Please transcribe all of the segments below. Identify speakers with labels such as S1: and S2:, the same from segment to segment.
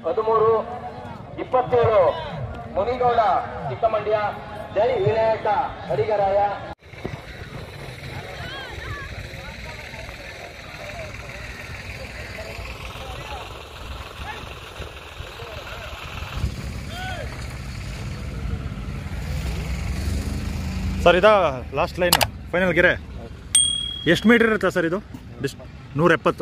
S1: ಹದಿಮೂರು ಇಪ್ಪತ್ತೇಳು ಮುನಿಗೌಡ ಚಿಕ್ಕಮಂಡ್ಯ ಜೈ ವಿನಾಯಕ ಅಡಿಗರಾಯ
S2: ಸರ್ ಇದಾ ಲಾಸ್ಟ್ ಲೈನ್ ಫೈನಲ್ ಗೆರೆ ಎಷ್ಟು ಮೀಟರ್ ಇರುತ್ತೆ ಸರ್ ಇದು ಡಿಸ್ ನೂರ ಎಪ್ಪತ್ತು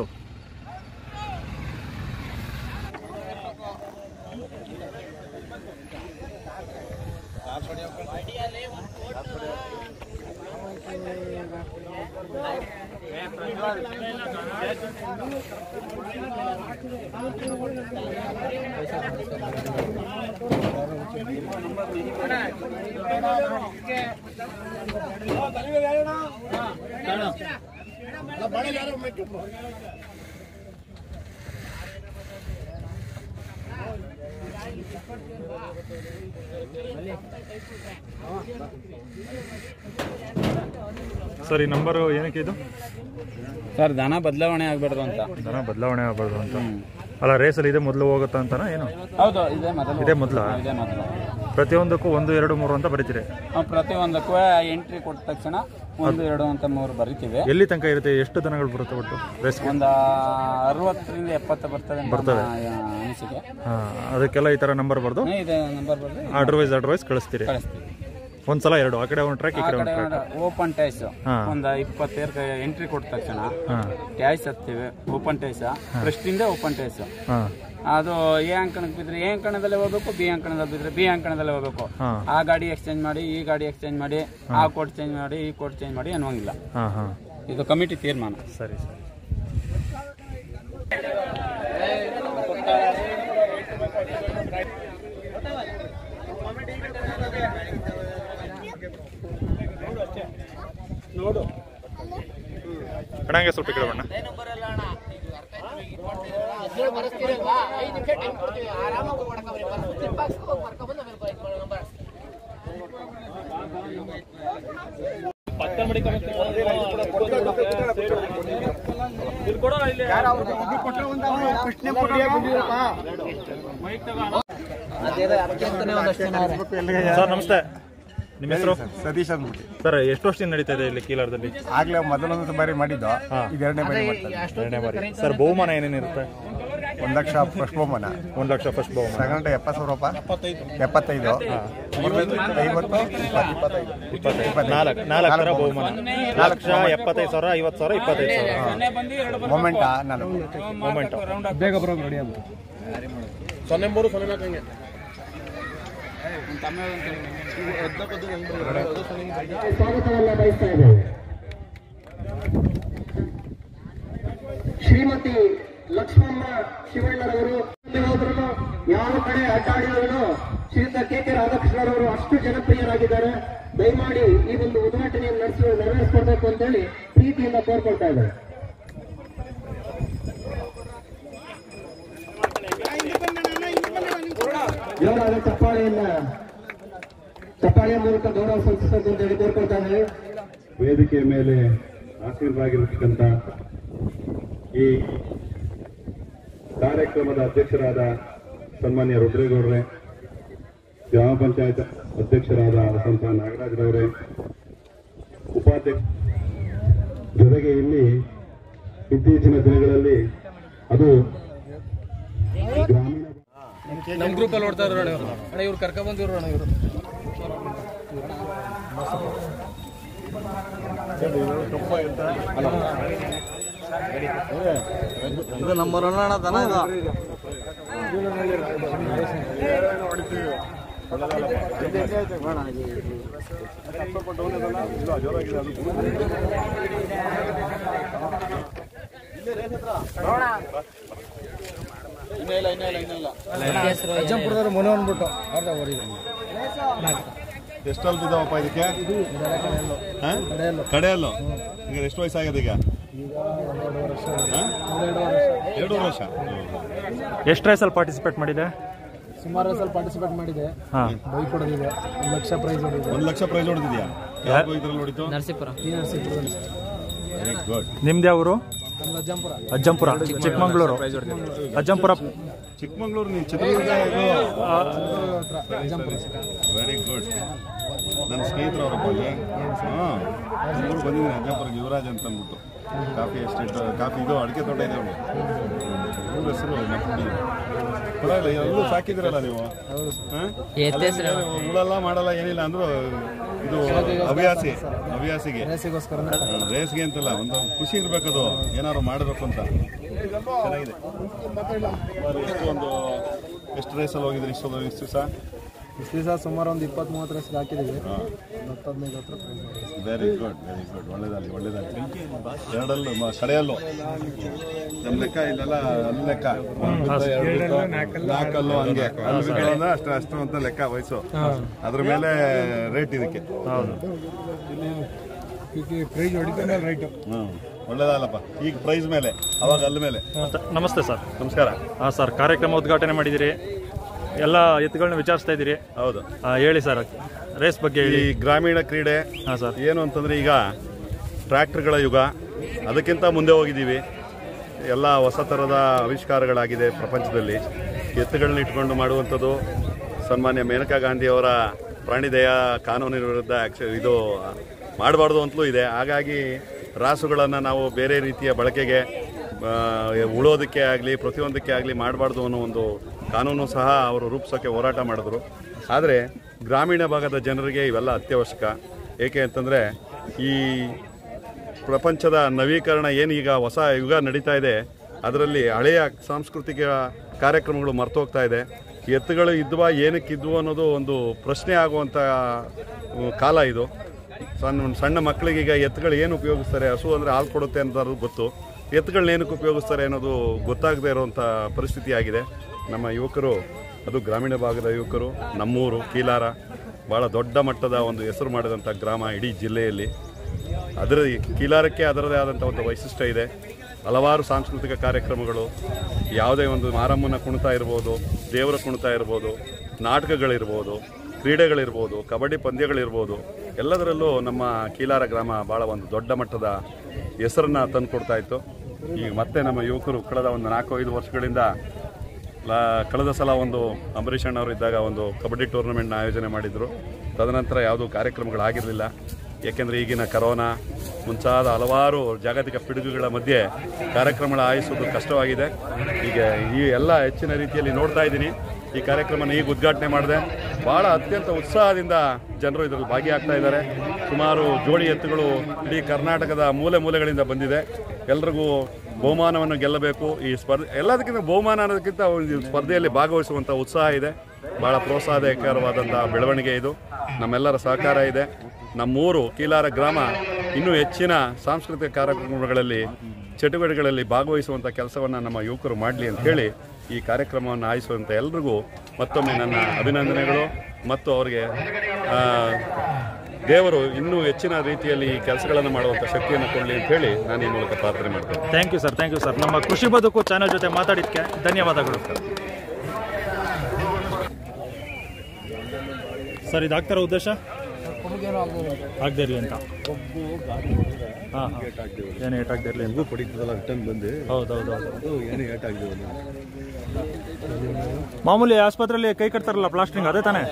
S2: ಸರ್ ಈ ನಂಬರು ಏನಕ್ಕೆ ಇದು
S3: ಸರ್ ದನ ಬದಲಾವಣೆ ಆಗ್ಬಾರ್ದು ಅಂತ
S2: ದನ ಬದಲಾವಣೆ ಆಗಬಾರ್ದು ಅಂತ ಅಲ್ಲ ರೇಸಲ್ಲಿ ಇದೆ ಮೊದಲು ಹೋಗುತ್ತಾ ಅಂತನಾ ಏನು
S3: ಹೌದು ಇದೇ ಮೊದಲು
S2: ಇದೇ ಮೊದಲ
S3: ಇದೇ ಮೊದಲು
S2: ಪ್ರತಿಯೊಂದಕ್ಕೂ ಒಂದು ಎರಡು ಮೂರು ಅಂತ ಬರೀತೀರಿ
S3: ನಾವು ಪ್ರತಿಯೊಂದಕ್ಕೂ ಎಂಟ್ರಿ ಕೊಟ್ಟ ತಕ್ಷಣ ಒಂದು ಎರಡು ಅಂತ ಮೂರು ಬರಿತೀವಿ
S2: ಎಲ್ಲಿ ತನಕ ಇರುತ್ತೆ ಎಷ್ಟು ದನಗಳು ಬರುತ್ತೆ ಒಟ್ಟು ರೇಸ್ಗೆ
S3: ಒಂದು ಅರವತ್ತರಿಂದ ಎಪ್ಪತ್ತು ಬರ್ತದೆ ಅಂತ
S2: ಬರ್ತದೆ.
S3: ನನ್ನ ಅನಿಸಿಕೆ
S2: ಹಾಂ ಅದಕ್ಕೆಲ್ಲ ಈ ಥರ ನಂಬರ್ ಬರ್ದು
S3: ಹ್ಮ್, ಇದೆ ನಂಬರ್ ಬರ್ರಿ
S2: ಆರ್ಡರ್ ವೈಸ್ ಆರ್ಡರ್ ವೈಸ್ ಕಳಿಸ್ತೀರಿ
S3: ಕಳಿಸ್ತೀವಿ
S2: ಒಂದ್ಸಲ ಎರಡು ಆ ಕಡೆ ಒಂದು ಟ್ರ್ಯಾಕ್ ಈ
S3: ಆ
S2: ಕಡೆ ಒಂದು
S3: ಕಡೆ
S2: ಟ್ರ್ಯಾಕ್
S3: ಓಪನ್ ಟೈಸ್
S2: ಹಾ.
S3: ಒಂದು ಇಪ್ಪತ್ತೇರು ಎಂಟ್ರಿ ಕೊಟ್ಟ ತಕ್ಷಣ
S2: ಹಾಂ
S3: ಟ್ಯಾಯ್ಸ್ ಹತ್ತೀವಿ ಓಪನ್ ಟೈಸ್ ಫಸ್ಟಿಂದ ಓಪನ್ ಟೈಸ್
S2: ಹಾಂ
S3: ಅದು ಎ ಅಂಕಣಕ್ಕೆ ಬಿದ್ರೆ ಎ ಅಂಕಣದಲ್ಲೇ ಹೋಗ್ಬೇಕು ಬಿ ಅಂಕಣದಲ್ಲಿ ಬಿದ್ರೆ ಬಿ ಅಂಕಣದಲ್ಲೇ ಹೋಗ್ಬೇಕು
S2: ಹಾಂ
S3: ಆ ಗಾಡಿ ಎಕ್ಸ್ಚೇಂಜ್ ಮಾಡಿ ಈ ಗಾಡಿ ಎಕ್ಸ್ಚೇಂಜ್ ಮಾಡಿ ಆ ಕೋಡ್ ಚೇಂಜ್ ಮಾಡಿ ಈ ಕೋಡ್ ಚೇಂಜ್ ಮಾಡಿ ಅನ್ನುವಂಗಿಲ್ಲ
S2: ಹಾಂ ಹಾಂ
S3: ಇದು ಕಮಿಟಿ ತೀರ್ಮಾನ
S2: ಸರಿ ಸರಿ ಅಣ್ಣ ಹಂಗೆ ಸ್ವಲ್ಪ ಈ ಕಡೆ ಬಣ್ಣ ಸರ್ ನಮಸ್ತೆ ನಿಮ್ಮ ಹೆಸರು
S4: ಸತೀಶ್ ಅಂದ್ಬಿಟ್ಟು
S2: ಸರ್ ಎಷ್ಟು ವರ್ಷದಿಂದ ನಡೀತಾ ಇದೆ ಇಲ್ಲಿ ಕೀಲಾರದಲ್ಲಿ
S4: ಆಗ್ಲೇ ಮೊದಲೊಂದು ಬಾರಿ ಮಾಡಿದ್ದು
S2: ಹಾ.
S4: ಇದು ಎರಡನೇ ಬಾರಿ ಮಾಡ್ತಾರೆ
S2: ಎರಡನೇ ಬಾರಿ ಸರ್ ಬಹುಮಾನ ಏನೇನಿರುತ್ತೆ
S4: ಒಂದ್ ಲಕ್ಷ ಫಸ್ಟ್ ಬಹುಮಾನ
S2: ಒಂದು ಲಕ್ಷ ಫಸ್ಟ್ ಬಹುಮಾನ
S4: ಸೆಕೆಂಡ್ ಎಪ್ಪತ್ತು ಸಾವಿರ ರೂಪಾಯಿ ಎಪ್ಪತ್ತೈದು ಮೂರನೇದು ಐವತ್ತು ಇಪ್ಪತ್ತು ಇಪ್ಪತ್ತೈದು
S2: ಇಪ್ಪತ್ತೈದು ನಾಲ್ಕು ನಾಲ್ಕು ಥರ ಬಹುಮಾನ ನಾಲ್ಕು ಲಕ್ಷ ಎಪ್ಪತ್ತೈದು ಸಾವಿರ ಐವತ್ತು ಸಾವಿರ ಇಪ್ಪತ್ತೈದು ಸಾವಿರ
S4: ಮೊಮೆಂಟ ನಾನು
S2: ಮೂಮೆಂಟು
S4: ಬೇಗ ಬರೋದು ರೆಡಿ ಅಂತ
S1: ಸ್ವಾಗತವನ್ನ ಬಯಸ್ತಾ ಇದ್ದೇವೆ ಶ್ರೀಮತಿ ಲಕ್ಷ್ಮಮ್ಮ ಶಿವಣ್ಣರವರು ಎಲ್ಲಿ ಹೋದ್ರು ಯಾವ ಕಡೆ ಅಡ್ಡಾಡಿದ್ರು ಶ್ರೀಯುತ ಕೆ ಕೆ ರಾಧಾಕೃಷ್ಣರವರು ಅಷ್ಟು ಜನಪ್ರಿಯರಾಗಿದ್ದಾರೆ ದಯಮಾಡಿ ಈ ಒಂದು ಉದ್ಘಾಟನೆಯನ್ನು ನಡೆಸಿ ನೆರವೇರಿಸಿಕೊಡ್ಬೇಕು ಅಂತೇಳಿ ಪ್ರೀತಿಯಿಂದ ಕೋರ್ಕೊಳ್ತಾ ಇದ್ದಾರೆ ಜೋರಾದ ಚಪ್ಪಾಳೆಯನ್ನ ಚಪ್ಪಾಳೆಯ ಮೂಲಕ ಗೌರವ ಸಲ್ಲಿಸಬೇಕು ಅಂತ ಹೇಳಿ ಕೋರ್ಕೊಳ್ತಾ ಇದ್ದೇವೆ
S5: ವೇದಿಕೆಯ ಮೇಲೆ ಆಸೀನರಾಗಿರತಕ್ಕಂಥ ಈ ಕಾರ್ಯಕ್ರಮದ ಅಧ್ಯಕ್ಷರಾದ ಸನ್ಮಾನ್ಯ ರುದ್ರೇಗೌಡ್ರೆ ಗ್ರಾಮ ಪಂಚಾಯತ್ ಅಧ್ಯಕ್ಷರಾದ ವಸಂತ ನಾಗರಾಜ್ರವರೇ ಉಪಾಧ್ಯಕ್ಷ ಜೊತೆಗೆ ಇಲ್ಲಿ ಇತ್ತೀಚಿನ ದಿನಗಳಲ್ಲಿ ಅದು ಗ್ರಾಮೀಣ
S6: ನಮ್ಮ ಗ್ರೂಪಲ್ಲಿ ಓಡ್ತಾ ಇದ್ರು ಅಣ್ಣ ಇವ್ರು ಅಣ್ಣ ಇವ್ರು ಕರ್ಕೊಂಡ್ ಬಂದಿವ್ರು ಅಣ್ಣ ಇವರು ಇದು ನಮ್ಮ ಅಣ್ಣ ದನ ಇದು
S4: ಅಜ್ಜಂಪುರದವ್ರು ಮೊನೆ ಅಂದ್ಬಿಟ್ಟು
S5: ಎಷ್ಟು ಅಲ್ಪ ಇದಾವಪ್ಪ ಇದಕ್ಕೆ ಹಾ? ಕಡೆಯಲ್ಲು ಈಗ ಎಷ್ಟು ವಯಸ್ಸಾಗಿದೆ ಈಗ ಹಾ? ಎರಡೂವರೆ ವರ್ಷ
S2: ಎಷ್ಟು ರೇಸಲ್ಲಿ ಪಾರ್ಟಿಸಿಪೇಟ್ ಮಾಡಿದೆ
S6: ಸುಮಾರು ಸಲ ಪಾರ್ಟಿಸಿಪೇಟ್ ಮಾಡಿದೆ
S2: ಹಾಂ
S6: ಬೈಕ್ ಹೊಡೆದಿದೆ ಒಂದು ಲಕ್ಷ ಪ್ರೈಸ್ ಹೊಡೆದಿದೆ
S5: ಒಂದು ಲಕ್ಷ ಪ್ರೈಸ್ ಹೊಡೆದಿದ್ಯಾ ಯಾವ ಇದ್ರಲ್ಲಿ ನೋಡಿದ್ದು
S6: ಈ ನರಸೀಪುರದಲ್ಲಿ
S5: ವೆರಿ ಗುಡ್
S2: ನಿಮ್ದು ಯಾವ ಊರು ಅಜ್ಜಂಪುರ ಚಿಕ್ಕಮಂಗ್ಳೂರು ಅಜ್ಜಂಪುರ
S5: ಚಿಕ್ಕಮಂಗ್ಳೂರು ನೀನು ಚಿತ್ರದುರ್ಗ ವೆರಿ ಗುಡ್ ನನ್ನ ಸ್ನೇಹಿತರು ಅವರಪ್ಪ ಅಲ್ಲಿ ಹಾಂ ಊರು ಬಂದಿದ್ದೀನಿ ಅಜ್ಜಪುರಕ್ಕೆ ಯುವರಾಜ್ ಅಂತ ಅಂದ್ಬಿಟ್ಟು ಕಾಫಿ ಎಸ್ಟೇಟ್ ಕಾಫಿ ಇದು ಅಡಿಕೆ ತೋಟ ಇದೆ ಅವ್ರಿಗೆ ಊರ ಹೆಸರು ನೆನಪಿ ಪರವಾಗಿಲ್ಲ ಎಲ್ಲೂ ಸಾಕಿದಿರಲ್ಲ ನೀವು ಹಾಂ? ಅದೇ ಉಳಲ್ಲ ಮಾಡಲ್ಲ ಏನಿಲ್ಲ ಅಂದ್ರು ಇದು ಹವ್ಯಾಸಿ ಹವ್ಯಾಸಿಗೆ ಹಾ, ರೇಸ್ಗೆ ಅಂತಲ್ಲ ಒಂದು ಖುಷಿ ಇರ್ಬೇಕದು ಏನಾದ್ರು ಮಾಡಬೇಕು ಅಂತ ಚೆನ್ನಾಗಿದೆ ಎಷ್ಟು ಒಂದು ಎಷ್ಟು ರೇಸಲ್ಲಿ ಹೋಗಿದ್ರಿ ಇಷ್ಟೊಂದು ಇಷ್ಟು ದಿವಸ
S6: ಇಷ್ಟು ದಿವಸ ಸುಮಾರು ಒಂದು ಇಪ್ಪತ್ತ್ ಮೂವತ್ತು ರೈಸ್ಗೆ ಹಾಕಿದ್ದೀವಿ ಹತ್ತು ಹದಿನೈದು ಹತ್ರ
S5: ವೆರಿ ಗುಡ್ ವೆರಿ ಗುಡ್ ಒಳ್ಳೇದಾಗಲಿ ಒಳ್ಳೇದಾಗಲಿ ಎರಡಲ್ಲೂ ಮ- ಕಡೆಯಲ್ಲೂ ನಮ್ಮ ಲೆಕ್ಕ ಇಲ್ಲೆಲ್ಲ ಅಲ್ಲಿ ಲೆಕ್ಕ ಒಂದು ಬಿಟ್ಟು ಎರಡು ಬಿಟ್ಟು ನಾಲ್ಕಲ್ಲೂ ಹಂಗೆ ಅಲ್ಲಿ ಬಿಟ್ಟು ಅಂದ್ರೆ ಅಷ್ಟು ಅಷ್ಟು ಅಂತ ಲೆಕ್ಕ ವಯಸ್ಸು ಅದ್ರ ಮೇಲೆ ರೇಟ್ ಇದಕ್ಕೆ
S6: ಪ್ರೈಸ್ ಹೊಡಿತಾನೆ ರೈಟು
S5: ಹ್ಮ್ ಒಳ್ಳೇದಲ್ಲಪ್ಪ ಈಗ ಪ್ರೈಸ್ ಮೇಲೆ ಅವಾಗ ಅಲ್ಲಿ ಮೇಲೆ
S2: ನಮಸ್ತೆ ಸರ್
S5: ನಮಸ್ಕಾರ
S2: ಹಾಂ ಸರ್ ಕಾರ್ಯಕ್ರಮ ಉದ್ಘಾಟನೆ ಮಾಡಿದ್ದೀರಿ ಎಲ್ಲ ಎತ್ತುಗಳನ್ನ ವಿಚಾರಿಸ್ತಾ ಇದ್ದೀರಿ
S5: ಹೌದು
S2: ಆ, ಹೇಳಿ ಸರ್ ರೇಸ್ ಬಗ್ಗೆ
S5: ಈ
S2: ಹೇಳಿ
S5: ಗ್ರಾಮೀಣ ಕ್ರೀಡೆ
S2: ಹಾಂ ಸರ್
S5: ಏನು ಅಂತಂದ್ರೆ ಈಗ ಟ್ರ್ಯಾಕ್ಟರ್ಗಳ ಯುಗ ಅದಕ್ಕಿಂತ ಮುಂದೆ ಹೋಗಿದ್ದೀವಿ ಎಲ್ಲ ಹೊಸ ಥರದ ಆವಿಷ್ಕಾರಗಳಾಗಿದೆ ಪ್ರಪಂಚದಲ್ಲಿ ಎತ್ತುಗಳನ್ನ ಇಟ್ಕೊಂಡು ಮಾಡುವಂಥದ್ದು ಸನ್ಮಾನ್ಯ ಮೇನಕಾ ಗಾಂಧಿಯವರ ಪ್ರಾಣಿದಯ ಕಾನೂನಿನ ವಿರುದ್ಧ ಆಕ್ಷ ಇದು ಮಾಡಬಾರ್ದು ಅಂತಲೂ ಇದೆ ಹಾಗಾಗಿ ರಾಸುಗಳನ್ನು ನಾವು ಬೇರೆ ರೀತಿಯ ಬಳಕೆಗೆ ಆ, ಉಳೋದಕ್ಕೆ ಆಗಲಿ ಪ್ರತಿಯೊಂದಕ್ಕೆ ಆಗಲಿ ಮಾಡಬಾರ್ದು ಅನ್ನೋ ಒಂದು ಕಾನೂನು ಸಹ ಅವರು ರೂಪಿಸೋಕ್ಕೆ ಹೋರಾಟ ಮಾಡಿದ್ರು ಆದರೆ ಗ್ರಾಮೀಣ ಭಾಗದ ಜನರಿಗೆ ಇವೆಲ್ಲ ಅತ್ಯವಶ್ಯಕ ಏಕೆ ಅಂತಂದರೆ ಈ ಪ್ರಪಂಚದ ನವೀಕರಣ ಏನು ಈಗ ಹೊಸ ಯುಗ ನಡೀತಾ ಇದೆ ಅದರಲ್ಲಿ ಹಳೆಯ ಸಾಂಸ್ಕೃತಿಕ ಕಾರ್ಯಕ್ರಮಗಳು ಮರ್ತೋಗ್ತಾ ಇದೆ ಎತ್ತುಗಳು ಇದ್ವಾ ಏನಕ್ಕಿದ್ವು ಅನ್ನೋದು ಒಂದು ಪ್ರಶ್ನೆ ಆಗುವಂಥ ಅಹ್, ಕಾಲ ಇದು ಸಣ್ಣ ಸಣ್ಣ ಮಕ್ಕಳಿಗೆ ಈಗ ಎತ್ತುಗಳು ಏನು ಉಪಯೋಗಿಸ್ತಾರೆ ಹಸು ಅಂದರೆ ಹಾಲು ಕೊಡುತ್ತೆ ಅಂತ ಗೊತ್ತು ಎತ್ತುಗಳನ್ನ ಏನಕ್ಕೆ ಉಪಯೋಗಿಸ್ತಾರೆ ಅನ್ನೋದು ಗೊತ್ತಾಗದೇ ಇರುವಂಥ ಪರಿಸ್ಥಿತಿ ಆಗಿದೆ ನಮ್ಮ ಯುವಕರು ಅದು ಗ್ರಾಮೀಣ ಭಾಗದ ಯುವಕರು ನಮ್ಮೂರು ಕೀಲಾರ ಭಾಳ ದೊಡ್ಡ ಮಟ್ಟದ ಒಂದು ಹೆಸರು ಮಾಡಿದಂಥ ಗ್ರಾಮ ಇಡೀ ಜಿಲ್ಲೆಯಲ್ಲಿ ಅದರ ಕೀಲಾರಕ್ಕೆ ಅದರದೇ ಆದಂಥ ಒಂದು ವೈಶಿಷ್ಟ್ಯ ಇದೆ ಹಲವಾರು ಸಾಂಸ್ಕೃತಿಕ ಕಾರ್ಯಕ್ರಮಗಳು ಯಾವುದೇ ಒಂದು ಮಾರಮ್ಮನ ಕುಣಿತ ಇರ್ಬೋದು ದೇವರ ಕುಣಿತ ಇರ್ಬೋದು ನಾಟಕಗಳಿರ್ಬೋದು ಕ್ರೀಡೆಗಳಿರ್ಬೋದು ಕಬಡ್ಡಿ ಪಂದ್ಯಗಳಿರ್ಬೋದು ಎಲ್ಲದರಲ್ಲೂ ನಮ್ಮ ಕೀಲಾರ ಗ್ರಾಮ ಭಾಳ ಒಂದು ದೊಡ್ಡ ಮಟ್ಟದ ಹೆಸರನ್ನು ತಂದು ಕೊಡ್ತಾ ಇತ್ತು ಈಗ ಮತ್ತೆ ನಮ್ಮ ಯುವಕರು ಕಳೆದ ಒಂದು ನಾಲ್ಕು ಐದು ವರ್ಷಗಳಿಂದ ಲಾ- ಕಳೆದ ಸಲ ಒಂದು ಅಂಬರೀಷ್ ಅಣ್ಣವರು ಇದ್ದಾಗ ಒಂದು ಕಬಡ್ಡಿ ಟೂರ್ನಮೆಂಟ್ನ ಆಯೋಜನೆ ಮಾಡಿದರು ತದನಂತರ ಯಾವುದೂ ಕಾರ್ಯಕ್ರಮಗಳಾಗಿರಲಿಲ್ಲ ಏಕೆಂದರೆ ಈಗಿನ ಕರೋನಾ ಮುಂತಾದ ಹಲವಾರು ಜಾಗತಿಕ ಪಿಡುಗುಗಳ ಮಧ್ಯೆ ಕಾರ್ಯಕ್ರಮಗಳ ಆಯೋಜಿಸೋದು ಕಷ್ಟವಾಗಿದೆ ಈಗ ಈ ಎಲ್ಲ ಹೆಚ್ಚಿನ ರೀತಿಯಲ್ಲಿ ನೋಡ್ತಾ ಇದ್ದೀನಿ ಈ ಕಾರ್ಯಕ್ರಮನ ಈಗ ಉದ್ಘಾಟನೆ ಮಾಡಿದೆ ಭಾಳ ಅತ್ಯಂತ ಉತ್ಸಾಹದಿಂದ ಜನರು ಇದರಲ್ಲಿ ಭಾಗಿಯಾಗ್ತಾ ಇದ್ದಾರೆ ಸುಮಾರು ಜೋಡಿ ಎತ್ತುಗಳು ಇಡೀ ಕರ್ನಾಟಕದ ಮೂಲೆ ಮೂಲೆಗಳಿಂದ ಬಂದಿದೆ ಎಲ್ರಿಗೂ ಬಹುಮಾನವನ್ನು ಗೆಲ್ಲಬೇಕು ಈ ಸ್ಪರ್ಧೆ ಎಲ್ಲದಕ್ಕಿಂತ ಬಹುಮಾನ ಅನ್ನೋದಕ್ಕಿಂತ ಒಂದು ಸ್ಪರ್ಧೆಯಲ್ಲಿ ಭಾಗವಹಿಸುವಂಥ ಉತ್ಸಾಹ ಇದೆ ಭಾಳ ಪ್ರೋತ್ಸಾಹದಾಯಕರವಾದಂಥ ಬೆಳವಣಿಗೆ ಇದು ನಮ್ಮೆಲ್ಲರ ಸಹಕಾರ ಇದೆ ನಮ್ಮೂರು ಕೀಲಾರ ಗ್ರಾಮ ಇನ್ನೂ ಹೆಚ್ಚಿನ ಸಾಂಸ್ಕೃತಿಕ ಕಾರ್ಯಕ್ರಮಗಳಲ್ಲಿ ಚಟುವಟಿಕೆಗಳಲ್ಲಿ ಭಾಗವಹಿಸುವಂಥ ಕೆಲಸವನ್ನು ನಮ್ಮ ಯುವಕರು ಮಾಡಲಿ ಅಂತ ಹೇಳಿ ಈ ಕಾರ್ಯಕ್ರಮವನ್ನು ಆಯಿಸುವಂಥ ಎಲ್ರಿಗೂ ಮತ್ತೊಮ್ಮೆ ನನ್ನ ಅಭಿನಂದನೆಗಳು ಮತ್ತು ಅವರಿಗೆ ಆ, ದೇವರು ಇನ್ನೂ ಹೆಚ್ಚಿನ ರೀತಿಯಲ್ಲಿ ಈ ಕೆಲಸಗಳನ್ನು ಮಾಡುವಂಥ ಶಕ್ತಿಯನ್ನು ಕೊಡಲಿ ಅಂತ ಹೇಳಿ ನಾನು ಈ ಮೂಲಕ ಪ್ರಾರ್ಥನೆ ಮಾಡ್ತೇನೆ
S2: thank you sir thank you sir ನಮ್ಮ ಕೃಷಿ ಬದುಕು ಚಾನಲ್ ಜೊತೆ ಮಾತಾಡಿದ್ದಕ್ಕೆ ಧನ್ಯವಾದಗಳು ಸರ್ ಸರ್ ಇದು ಆಗ್ತಾರ ಉದ್ದೇಶ ಆಗದೆ ಇರಲಿ ಅಂತ ಹಾಂ ಹಾಂ ಏನು ಏಟ್ ಆಗದೆ ಇರಲಿ
S5: ಪಡಿತದಲ್ಲ ರಿಟರ್ನ್ ಬಂದು
S2: ಹೌದು ಹೌದು ಹೌದು
S5: ಏನು ಏಟ್ ಆಗಿದೆ
S2: ಮಾಮೂಲಿ ಆಸ್ಪತ್ರೆಯಲ್ಲಿ ಕೈ ಕಟ್ತಾರಲ್ಲ ಪ್ಲಾಸ್ಟ್ರಿಂಗ್ ಅದೇ ತಾನೇ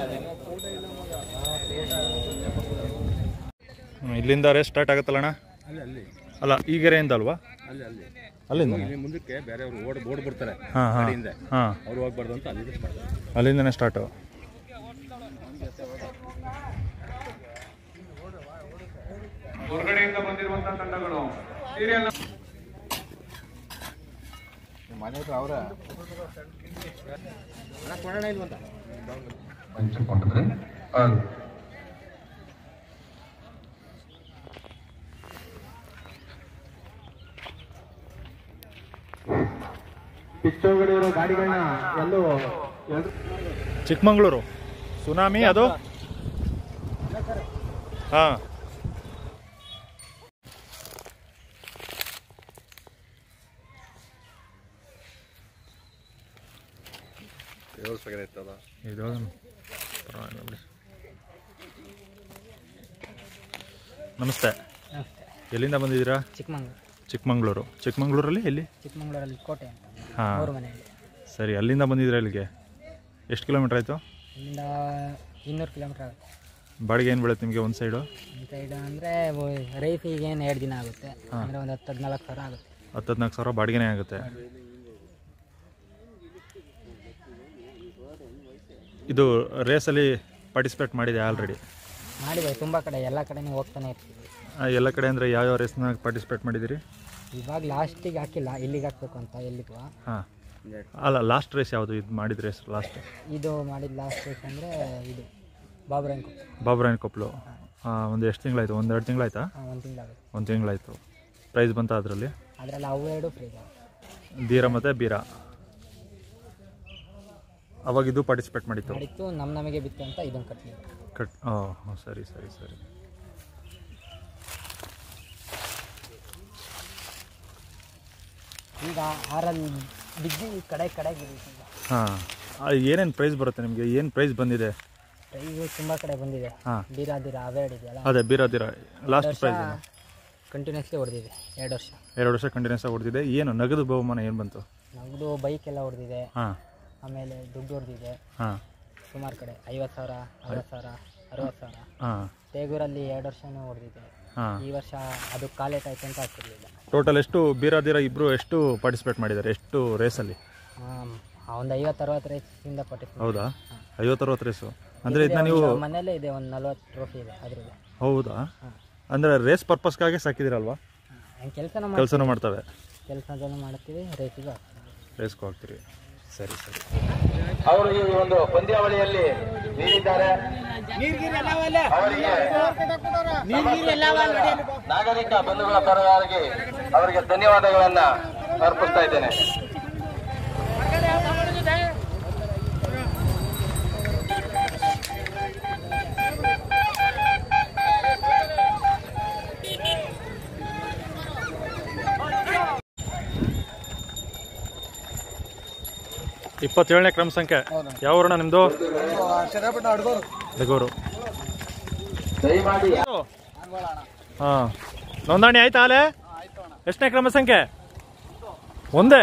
S2: ಹ್ಮ್, ಇಲ್ಲಿಂದ ರೇಸ್ ಸ್ಟಾರ್ಟ್ ಆಗುತ್ತಲ್ಲ ಅಣ್ಣ ಅಲ್ಲ ಈ ಗೆರೆಯಿಂದ ಅಲ್ವಾ ಅಲ್ಲಿಂದ
S4: ಮುಂದಕ್ಕೆ ಬೇರೆಯವರು ಓಡ್ ಓಡ್ ಬರ್ತಾರೆ
S2: ಹಾಂ ಹಾಂ ಹಾಂ
S4: ಅವ್ರು ಹೋಗ್ಬಾರ್ದು ಅಂತ ಅಲ್ಲಿ
S2: ಅಲ್ಲಿಂದನೇ ಸ್ಟಾರ್ಟು
S1: ಹಂಚಿಕೊಂಡಿದ್ರೆ ಅದು ಪಿಚ್ಚೊಳಗಡೆ ಇರೋ ಗಾಡಿಗಳನ್ನ ಎಲ್ಲೂ ಎಲ್ರು
S2: ಚಿಕ್ಕಮಂಗ್ಳೂರು ಸುನಾಮಿ ಅದು ಹಾಂ ಇದು ಪರವಾಗಿಲ್ಲ ಬಿಡಿ. ನಮಸ್ತೆ ಎಲ್ಲಿಂದ ಬಂದಿದ್ದೀರಾ
S7: ಚಿಕ್ಕಮಂಗ್ಳೂರು
S2: ಚಿಕ್ಕಮಂಗ್ಳೂರು ಚಿಕ್ಕಮಂಗ್ಳೂರಲ್ಲಿ ಎಲ್ಲಿ
S7: ಚಿಕ್ಕಮಂಗ್ಳೂರಲ್ಲಿ ಕೋಟೆ ಅಂತ
S2: ಹಾಂ
S7: ಅವ್ರ ಮನೆಯಲ್ಲಿ
S2: ಸರಿ ಅಲ್ಲಿಂದ ಬಂದಿದ್ರೆ ಇಲ್ಲಿಗೆ ಎಷ್ಟು ಕಿಲೋಮೀಟ್ರ್ ಆಯಿತು
S7: ಇಲ್ಲಿಂದ ಇನ್ನೂರು ಕಿಲೋಮೀಟ್ರ್ ಆಗುತ್ತೆ
S2: ಬಾಡಿಗೆ ಏನು ಬೀಳುತ್ತೆ ನಿಮಗೆ ಒಂದು ಸೈಡು
S7: ಈ ಸೈಡ್ ಅಂದರೆ ರೈಫಿಗೆ ಏನು ಎರಡು ದಿನ ಆಗುತ್ತೆ ಅಂದರೆ ಒಂದು ಹತ್ತು ಹದಿನಾಲ್ಕು ಸಾವಿರ ಆಗುತ್ತೆ
S2: ಹತ್ತು ಹದಿನಾಲ್ಕು ಸಾವಿರ ಬಾಡಿಗೆನೇ ಆಗುತ್ತೆ ಇದು ರೇಸಲ್ಲಿ ಪಾರ್ಟಿಸಿಪೇಟ್ ಮಾಡಿದೆ ಆಲ್ರೆಡಿ
S7: ಮಾಡಿದೆ ತುಂಬ ಕಡೆ ಎಲ್ಲ ಕಡೆನೂ ಹೋಗ್ತಾನೆ ಇರ್ತೀವಿ
S2: ಎಲ್ಲ ಕಡೆ ಅಂದರೆ ಯಾವ್ಯಾವ ರೇಸ್ನಾಗ ಪಾರ್ಟಿಸಿಪೇಟ್ ಮಾಡಿದ್ದೀರಿ
S7: ಇವಾಗ ಲಾಸ್ಟಿಗೆ ಹಾಕಿಲ್ಲ ಇಲ್ಲಿಗೆ ಹಾಕ್ಬೇಕು ಅಂತ ಎಲ್ಲಿಗೂ
S2: ಹಾಂ ಅಲ್ಲ ಲಾಸ್ಟ್ ರೇಸ್ ಯಾವುದು ಇದು ಮಾಡಿದ ರೇಸ್ ಲಾಸ್ಟ್
S7: ಇದು ಮಾಡಿದ ಲಾಸ್ಟ್ ರೇಸ್ ಅಂದರೆ ಇದು ಬಾಬ್ರಂಕು
S2: ಬಾಬ್ರಾಯನ್ ಕೊಪ್ಪಳು ಹಾಂ ಒಂದು ಎಷ್ಟು ತಿಂಗಳಾಯ್ತು ಒಂದು ಎರಡು ತಿಂಗಳಾಯ್ತಾ
S7: ಒಂದು ತಿಂಗಳಾಗುತ್ತೆ
S2: ಒಂದು ತಿಂಗಳಾಯ್ತು ಪ್ರೈಸ್ ಬಂತ ಅದರಲ್ಲಿ
S7: ಅದರಲ್ಲಿ ಅವು ಎರಡು ಫ್ರೀ
S2: ಧೀರ ಮತ್ತು ಬೀರ ಅವಾಗ ಇದು ಪಾರ್ಟಿಸಿಪೇಟ್ ಮಾಡಿತ್ತು
S7: ಮಾಡಿತ್ತು ನಮ್ಮ ನಮಗೆ ಬಿತ್ತು ಅಂತ ಇದನ್ನು ಕಟ್ಟಲಿಲ್ಲ
S2: ಕಟ್ ಹಾಂ ಸರಿ ಸರಿ ಸರಿ
S7: ಈಗ ಆರಲ್ಲಿ ಬಿದ್ದು ಕಡೆ ಕಡೆಗೆ ಈಗ
S2: ಹಾಂ ಏನೇನು ಪ್ರೈಸ್ ಬರುತ್ತೆ ನಿಮಗೆ ಏನು ಪ್ರೈಸ್ ಬಂದಿದೆ
S7: ಪ್ರೈಸು ತುಂಬ ಕಡೆ ಬಂದಿದೆ
S2: ಹಾಂ
S7: ಬೀರ ದೀರ ಅವೆರಡು ಇದೆಯಲ್ಲ
S2: ಅದೇ ಬೀರ ಧೀರ ಲಾಸ್ಟ್ ಪ್ರೈಸ್
S7: ಕಂಟಿನ್ಯೂಸ್ಲಿ ಹೊಡೆದಿದೆ ಎರಡು ವರ್ಷ
S2: ಎರಡು ವರ್ಷ ಕಂಟಿನ್ಯೂಸ್ ಆಗಿ ಹೊಡೆದಿದೆ ಏನು ನಗದು ಬಹುಮಾನ ಏನು ಬಂತು
S7: ನಮ್ಮದು ಬೈಕ್ ಎಲ್ಲ ಹೊಡೆದಿದೆ
S2: ಹಾಂ
S7: ಆಮೇಲೆ ದುಡ್ಡು ಹೊಡೆದಿದೆ
S2: ಹಾಂ
S7: ಸುಮಾರು ಕಡೆ ಐವತ್ತು ಸಾವಿರ ಅರವತ್ತು ಸಾವಿರ ಅರವತ್ತು ಸಾವಿರ
S2: ಹಾಂ
S7: ತೇಗೂರಲ್ಲಿ ಎರಡು ವರ್ಷನೂ ಹೊಡೆದಿದೆ
S2: ಹಾಂ
S7: ಈ ವರ್ಷ ಅದು ಕಾಲೇಟ್ ಆಯ್ತು ಅಂತ ಆಗ್ತಿರ್ಲಿಲ್ಲ
S2: ಟೋಟಲ್ ಎಷ್ಟು ಬೀರ ಧೀರ ಇಬ್ಬರು ಎಷ್ಟು ಪಾರ್ಟಿಸಿಪೇಟ್ ಮಾಡಿದ್ದಾರೆ ಎಷ್ಟು ರೇಸಲ್ಲಿ
S7: ಒಂದು ಐವತ್ತು ಅರವತ್ತು ರೇಸಿಂದ ಪಟ್ಟಿಸ್ತೀನಿ
S2: ಹೌದಾ ಐವತ್ತು ಅರವತ್ತು ರೇಸು ಅಂದರೆ ಇದನ್ನ ನೀವು
S7: ಮನೇಲೇ ಇದೆ ಒಂದು ನಲ್ವತ್ತು ಟ್ರೋಫಿ ಇದೆ ಅದ್ರದ್ದು
S2: ಹೌದಾ ಅಂದರೆ ರೇಸ್ ಪರ್ಪಸ್ಗಾಗಿ ಸಾಕಿದಿರಲ್ವಾ
S7: ಹಂಗೆ ಕೆಲಸನ ಮಾಡಿ
S2: ಕೆಲಸನೂ ಮಾಡ್ತವೆ
S7: ಕೆಲಸದಲ್ಲೂ ಮಾಡ್ತೀವಿ ರೇಸಿಗೂ ಹಾಕ್ತೀವಿ
S2: ರೇಸ್ಗೂ ಹೋಗ್ತೀರಿ ಸರಿ ಸರಿ
S1: ಅವರು ಈ ಒಂದು ಪಂದ್ಯಾವಳಿಯಲ್ಲಿ ನೀಡಿದ್ದಾರೆ ಅವರಿಗೆ ನಾಗರಿಕ ಬಂಧುಗಳ ಪರವಾಗಿ ಅವರಿಗೆ ಧನ್ಯವಾದಗಳನ್ನ ಅರ್ಪಿಸ್ತಾ ಇದ್ದೇನೆ
S2: ಇಪ್ಪತ್ತೇಳನೇ ಕ್ರಮ ಸಂಖ್ಯೆ ಯಾವ ಊರಣ್ಣ ನಿಮ್ಮದು ಬೆಗೂರು
S1: ದಯಮಾಡಿ
S2: ಹಾಂ ನೋಂದಣಿ ಆಯ್ತಾ ಅಲೆ ಎಷ್ಟನೇ ಕ್ರಮ ಸಂಖ್ಯೆ ಒಂದೇ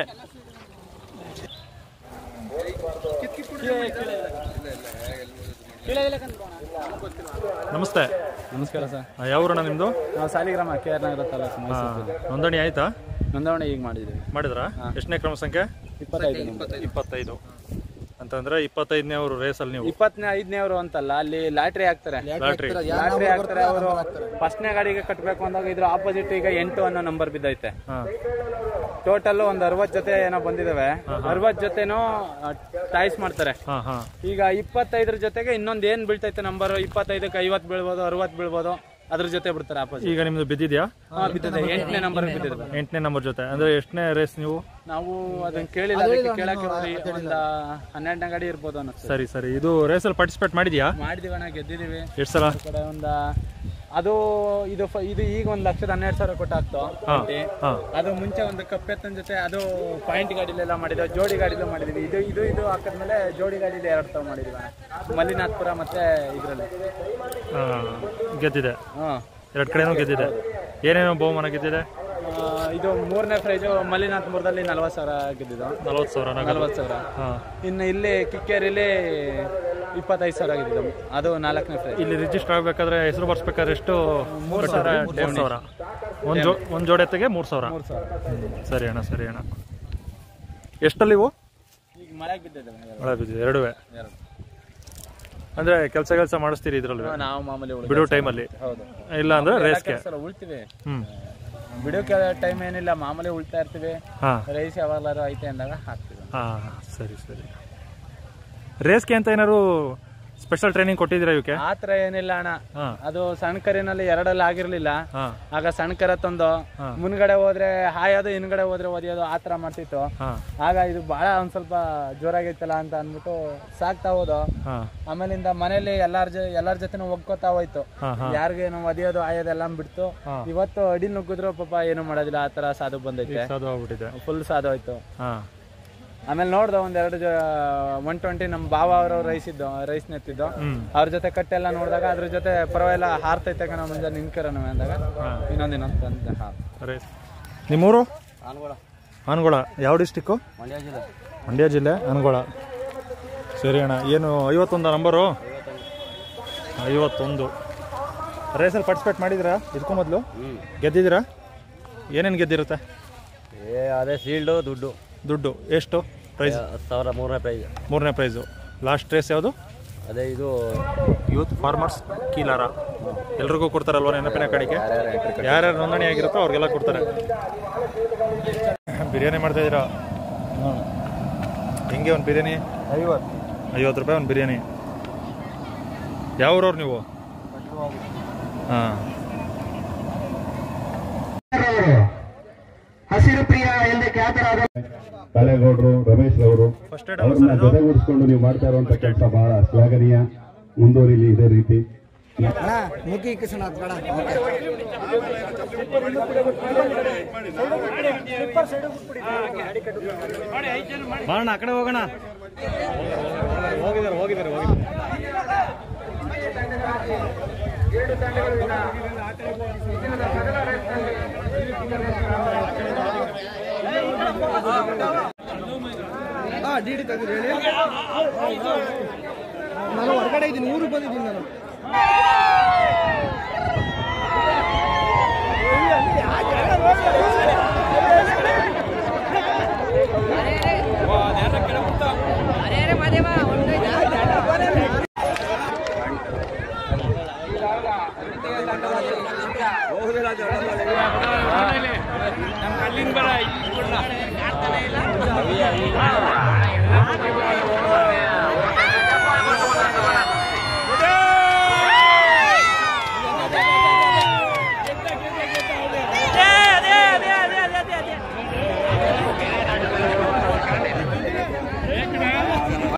S2: ನಮಸ್ತೆ
S3: ನಮಸ್ಕಾರ ಸರ್
S2: ಆ, ಯಾವ ಊರಣ್ಣ ನಿಮ್ಮದು
S3: ನಾವು ಸಾಲಿಗ್ರಾಮ ಕೆ ಆರ್ ನಗರ ತಾಲೂಕು ಮೈಸೂರು
S2: ನೋಂದಣಿ ಆಯ್ತಾ
S3: ನೋಂದಣಿ ಈಗ ಮಾಡಿದ್ದೀವಿ
S2: ಮಾಡಿದ್ರಾ ಎಷ್ಟನೇ ಕ್ರಮ ಸಂಖ್ಯೆ
S3: ಇಪ್ಪತ್ತೈದು ನಮ್ದು.
S2: ಇಪ್ಪತ್ತೈದು ಅಂತಂದ್ರೆ ಇಪ್ಪತ್ತೈದನೇ ಅವರು ರೇಸಲ್ಲಿ ನೀವು
S3: ಇಪ್ಪತ್ತನೇ ಐದನೇವರು ಅಂತಲ್ಲ ಅಲ್ಲಿ ಲಾಟ್ರಿ ಹಾಕ್ತಾರೆ
S2: ಲಾಟ್ರಿ
S3: ಲಾಟ್ರಿ ಹಾಕ್ತಾರೆ ಅವರು ಫಸ್ಟ್ನೇ ಗಾಡಿಗೆ ಕಟ್ಟಬೇಕು ಅಂದಾಗ ಇದ್ರ ಆಪೋಸಿಟ್ ಈಗ ಎಂಟು ಅನ್ನೋ ನಂಬರ್ ಬಿದ್ದೈತೆ
S2: ಹಾಂ
S3: ಟೋಟಲ್ ಒಂದ್ ಅರವತ್ ಜೊತೆ ಏನೋ ಬಂದಿದಾವೆ ಅರವತ್ ಜೊತೆನೂ ಟಾಯ್ಸ್ ಮಾಡ್ತಾರೆ
S2: ಹಾಂ ಹಾಂ
S3: ಈಗ ಇಪ್ಪತ್ತೈದರ ಜೊತೆಗೆ ಇನ್ನೊಂದ್ ಏನ್ ಬೀಳ್ತೈತೆ ನಂಬರ್ ಇಪ್ಪತ್ತೈದಕ್ಕೆ ಐವತ್ ಬೀಳ್ಬೋದು ಅರವತ್ ಬೀಳ್ಬೋದು ಅದ್ರ ಜೊತೆ ಬಿಡ್ತಾರೆ ಆಪೋಸಿಟ್
S2: ಈಗ ನಿಮ್ದು ಬಿದ್ದಿದ್ಯಾ
S3: ಬಿದ್ದಿದೆ ಎಂಟನೇ ನಂಬರ್ ಬಿದ್ದಿದೆ
S2: ಎಂಟನೇ ನಂಬರ್ ಜೊತೆ ಅಂದ್ರೆ ಎಷ್ಟನೇ ರೇಸ್ ನೀವು
S3: ನಾವು ಅದನ್ನ ಕೇಳಿಲ್ಲ ಅದಕ್ಕೆ ಕೇಳಕ್ಕೆ ಹೋದ್ವಿ. ಒಂದ ಹನ್ನೆರಡನೇ ಗಾಡಿ ಇರ್ಬೋದು ಅನ್ನಿಸ್ತದೆ
S2: ಸರಿ ಸರಿ ಇದು ರೇಸಲ್ಲಿ ಪಾರ್ಟಿಸಿಪೇಟ್ ಮಾಡಿದ್ಯಾ
S3: ಮಾಡಿದೀವಿ ಅಣ್ಣ ಗೆದ್ದಿದೀವಿ
S2: ಎಷ್ಟು ಸಲ
S3: ಈ ಕಡೆ ಒಂದ ಅದು ಇದು ಫ- ಇದು ಈಗ ಒಂದ್ ಲಕ್ಷದ ಹನ್ನೆರಡು ಸಾವಿರ ಕೊಟ್ಟಾಗ್ತು
S2: ಹಾಂ ಹಾಂ
S3: ಅದು ಮುಂಚೆ ಒಂದು ಕಪ್ಪೆತ್ತನ ಜೊತೆ ಅದು ಪಾಯಿಂಟ್ ಗಾಡಿಲೆಲ್ಲ ಮಾಡಿದ್ವಿ ಜೋಡಿ ಗಾಡಿಲೂ ಮಾಡಿದ್ವಿ ಇದು ಇದು ಇದು ಹಾಕಿದ್ಮೇಲೆ ಜೋಡಿ ಗಾಡಿಲಿ ಎರಡು ತಾವು ಮಾಡಿದ್ವಿ ಅಣ್ಣ. ಮಲ್ಲಿನಾಥ್ಪುರ ಮತ್ತೆ ಇದ್ರಲ್ಲಿ
S2: ಗೆದ್ದಿದೆ
S3: ಹಾ
S2: ಎರಡು ಕಡೆನೂ ಗೆದ್ದಿದೆ ಏನೇನೋ ಬಹುಮಾನ ಗೆದ್ದಿದೆ
S3: ಆ, ಇದು ಮೂರನೇ ಪ್ರೈಜು ಮಲ್ಲಿನಾಥ್ಪುರದಲ್ಲಿ ನಲ್ವತ್ತು ಸಾವಿರ ಗೆದ್ದಿದ್ದು
S2: ನಲವತ್ತು ಸಾವಿರ
S3: ನಲ್ವತ್ತು ಸಾವಿರ
S2: ಹಾಂ
S3: ಇನ್ನು ಇಲ್ಲಿ ಕಿಕ್ಕೇರಿಲಿ ಇಪ್ಪತ್ತೈದು ಸಾವಿರ ಗೆದ್ದಿದ್ದು ಅದು ನಾಲ್ಕನೇ ಪ್ರೈಜ್
S2: ಇಲ್ಲಿ ರಿಜಿಸ್ಟರ್ ಆಗಬೇಕಾದ್ರೆ ಹೆಸರು ಬರ್ಸ್ಬೇಕಾದ್ರೆ ಎಷ್ಟು
S3: ಮೂರು ಸಾವಿರ
S2: ಮೂರು ಸಾವಿರ ಒಂದು ಜೋ ಒಂದು ಜೋಡೆತ್ತಿಗೆ ಮೂರು ಸಾವಿರ
S3: ಮೂರು ಸಾವಿರ
S2: ಹ್ಮ್. ಸರಿ ಅಣ್ಣ ಸರಿ ಅಣ್ಣ ಎಷ್ಟಲ್ಲಿ ಇವು
S3: ಈಗ ಮಳೆಗೆ ಬಿದ್ದಿದ್ದಾವೆ
S2: ಒಳ್ಳೆ ಬಿದ್ದಿದೆ ಎರಡುವೆ
S3: ಎರಡು
S2: ಅಂದ್ರೆ ಕೆಲಸ ಕೆಲಸ ಮಾಡಿಸ್ತೀರಿ ಇದ್ರಲ್ಲಿ
S3: ನಾವು ಮಾಮೂಲಿ ಉಳ್ದು
S2: ಬಿಡೋ ಟೈಮಲ್ಲಿ
S3: ಹೌದು
S2: ಇಲ್ಲ ಅಂದ್ರೆ ರೇಸ್ಗೆ
S3: ಕೆಲಸ ಉಳ್ತೀವಿ
S2: ಹ್ಮ್
S3: ಬಿಡೋಕೆ ಟೈಮ್ ಏನಿಲ್ಲ ಮಾಮೂಲಿ ಉಳ್ತಾ ಇರ್ತೀವಿ
S2: ಹಾ
S3: ರೈಸ್ ಯಾವಾಗಲಾರು ಐತೆ ಅಂದಾಗ ಹಾಕ್ತೀವಿ
S2: ಹಾ ಸರಿ ಸರಿ ರೇಸ್ಗೆ ಅಂತ ಏನಾದ್ರು ಸ್ಪೆಷಲ್ ಟ್ರೈನಿಂಗ್ ಕೊಟ್ಟಿದ್ದೀರಾ ಇವಕ್ಕೆ
S3: ಆ ಥರ ಏನಿಲ್ಲ ಅಣ್ಣ
S2: ಹಾ
S3: ಅದು ಸಣ್ಣ ಕರಿನಲ್ಲಿ ಎರಡಲ್ಲಿ ಆಗಿರ್ಲಿಲ್ಲ
S2: ಹಾ
S3: ಆಗ ಸಣ್ಣ ಕರ ತಂದು
S2: ಹಾ.
S3: ಮುಂದ್ಗಡೆ ಹೋದ್ರೆ ಹಾಯೋದು ಹಿಂದ್ಗಡೆ ಹೋದ್ರೆ ಒದಿಯೋದು ಆ ಥರ ಮಾಡ್ತಿತ್ತು
S2: ಹಾ
S3: ಆಗ ಇದು ಬಹಳ ಒಂದ್ ಸ್ವಲ್ಪ ಜೋರಾಗೈತಲ್ಲ ಅಂತ ಅಂದ್ಬಿಟ್ಟು ಸಾಕ್ತಾ ಹೋದು
S2: ಹಾ
S3: ಆಮೇಲಿಂದ ಮನೇಲಿ ಎಲ್ಲಾರ ಜೊ ಎಲ್ಲಾರ ಜೊತೆನೂ ಒಗ್ಕೋತಾ ಹೋಯ್ತು
S2: ಹಾ ಹಾ
S3: ಯಾರಿಗೇನು ಒದಿಯೋದು ಆಯೋದೆಲ್ಲ ಬಿಡ್ತು
S2: ಹಾ.
S3: ಇವತ್ತು ಅಡಿ ನುಗ್ಗಿದ್ರು ಪಾಪ ಏನು ಮಾಡೋದಿಲ್ಲ ಆ ತರ ಸಾಧು ಬಂದೈತೆ
S2: ಸಾಧು ಆಗ್ಬಿಟ್ಟಿದೆ
S3: ಫುಲ್ ಸಾಧು ಹೋಯ್ತು
S2: ಹಾ
S3: ಆಮೇಲೆ ನೋಡ್ದೆ ಒಂದೆರಡು ಒನ್ ಟ್ವೆಂಟಿ ನಮ್ಮ ಬಾವ ಅವರು ರೈಸ್ ಇದ್ದು ರೈಸ್ ನೆತ್ತಿದ್ದು
S2: ಹ್ಮ್
S3: ಅವ್ರ ಜೊತೆ ಕಟ್ಟೆಲ್ಲ ನೋಡಿದಾಗ ಅದ್ರ ಜೊತೆ ಪರವಾಗಿಲ್ಲ ಹಾರ್ತೈತೆ ಕಣ ಮುಂಜಾನೆ ನಿಂತ್ಕರ ಅಂದಾಗ
S2: ಹಾ
S3: ಇನ್ನೊಂದು ಇನ್ನೊಂದು ಅಂತ ಹಾರ್
S2: ರೇಸ್ ನಿಮ್ಮೂರು ಆನಗೋಳ ಯಾವ ಡಿಸ್ಟಿಕ್ಕು ಮಂಡ್ಯ ಜಿಲ್ಲೆ ಆನಗೋಳ ಸರಿ ಅಣ್ಣ ಏನು ಐವತ್ತೊಂದು ನಂಬರು ಐವತ್ತೊಂದು ರೇಸಲ್ಲಿ ಪಾರ್ಟಿಸಿಪೇಟ್ ಮಾಡಿದ್ದೀರಾ ಇದಕ್ಕೂ ಮೊದಲು ಗೆದ್ದಿದ್ದೀರಾ ಏನೇನು ಗೆದ್ದಿರುತ್ತೆ
S8: ಏ ಅದೇ ಸೀಲ್ಡು ದುಡ್ಡು
S2: ದುಡ್ಡು ಎಷ್ಟು ಪ್ರೈಸ್
S8: ಹತ್ತು ಸಾವಿರ ಮೂರನೇ ಪ್ರೈಸ್
S2: ಮೂರನೇ ಪ್ರೈಸು ಲಾಸ್ಟ್ ರೇಸ್ ಯಾವುದು
S8: ಅದೇ ಇದು
S2: ಯೂತ್ ಫಾರ್ಮರ್ಸ್ ಕೀಲಾರ ಎಲ್ರಿಗೂ ಕೊಡ್ತಾರಲ್ವ ನೆನಪಿನ ಕಡೆಗೆ ಯಾರ್ಯಾರು ನೋಂದಣಿ ಆಗಿರುತ್ತೋ ಅವ್ರಿಗೆಲ್ಲ ಕೊಡ್ತಾರೆ ಬಿರಿಯಾನಿ ಮಾಡ್ತಾ ಇದ್ದೀರಾ ಹ್ಮ್. ಹೆಂಗೆ ಒಂದು ಬಿರಿಯಾನಿ
S6: ಐವತ್ತು
S2: ಐವತ್ತು ರೂಪಾಯಿ ಒಂದು ಬಿರಿಯಾನಿ ಯಾವ ಊರವ್ರು ನೀವು ಹಾಂ
S1: ಅವರು ಹಸಿರು ಪ್ರಿಯ ಎಂದೇ ಖ್ಯಾತರಾದ
S5: ಕಾಳೇಗೌಡರು ರಮೇಶ್ ಅವರು
S2: ಫಸ್ಟ್ ಏಡ್
S5: ಅವ್ರನ್ನ ಜೊತೆಗೂಡಿಸ್ಕೊಂಡು ನೀವು ಮಾಡ್ತಾ ಇರುವಂತ ಕೆಲಸ ಬಹಳ ಶ್ಲಾಘನೀಯ ಮುಂದುವರಿಲಿ ಇದೇ ರೀತಿ
S6: ಮುಖಿ ಕಿಶನಾಥ್ ಬೇಡ
S2: ಬಾಣ ಆ ಕಡೆ ಹೋಗೋಣ ಹೋಗಿದ್ದಾರೆ ಹೋಗಿದ್ದಾರೆ ಹೋಗಿದ್ದಾರೆ
S6: ಹಾಂ ಡಿ ಡಿ ತೆಗೆದು ಹೇಳಿ ನಾನು ಹೊರಗಡೆ ಇದ್ದೀನಿ ಊರಿಗೆ ಬಂದಿದ್ದೀನಿ ನಾನು
S7: ಅರೆ ಅರೆ ಮಾದೇವ ಹೊಂಟೋಯ್ತಾ